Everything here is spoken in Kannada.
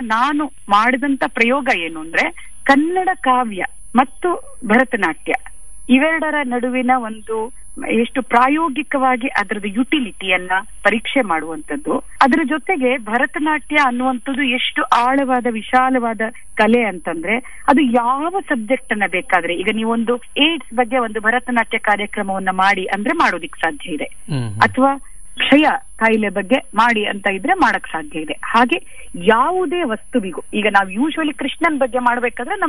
ನಾನು ಮಾಡಿದಂತ ಪ್ರಯೋಗ ಏನು ಅಂದ್ರೆ ಕನ್ನಡ ಕಾವ್ಯ ಮತ್ತು ಭರತನಾಟ್ಯ ಇವೆರಡರ ನಡುವಿನ ಒಂದು ಎಷ್ಟು ಪ್ರಾಯೋಗಿಕವಾಗಿ ಅದರದ ಯುಟಿಲಿಟಿಯನ್ನ ಪರೀಕ್ಷೆ ಮಾಡುವಂತದ್ದು ಅದರ ಜೊತೆಗೆ ಭರತನಾಟ್ಯ ಅನ್ನುವಂಥದ್ದು ಎಷ್ಟು ಆಳವಾದ ವಿಶಾಲವಾದ ಕಲೆ ಅಂತಂದ್ರೆ ಅದು ಯಾವ ಸಬ್ಜೆಕ್ಟ್ ಅನ್ನ ಬೇಕಾದ್ರೆ ಈಗ ನೀವೊಂದು ಏಡ್ಸ್ ಬಗ್ಗೆ ಒಂದು ಭರತನಾಟ್ಯ ಕಾರ್ಯಕ್ರಮವನ್ನ ಮಾಡಿ ಅಂದ್ರೆ ಮಾಡೋದಿಕ್ ಸಾಧ್ಯ ಇದೆ ಹ್ಮ್ ಅಥವಾ ಕ್ಷಯ ಕಾಯಿಲೆ ಬಗ್ಗೆ ಮಾಡಿ ಅಂತ ಇದ್ರೆ ಮಾಡಕ್ ಸಾಧ್ಯ ಇದೆ ಹಾಗೆ ಯಾವುದೇ ವಸ್ತುವಿಗೂ ಈಗ ನಾವು ಯೂಶುವಲಿ ಕೃಷ್ಣನ್ ಬಗ್ಗೆ ಮಾಡ್ಬೇಕಾದ್ರೆ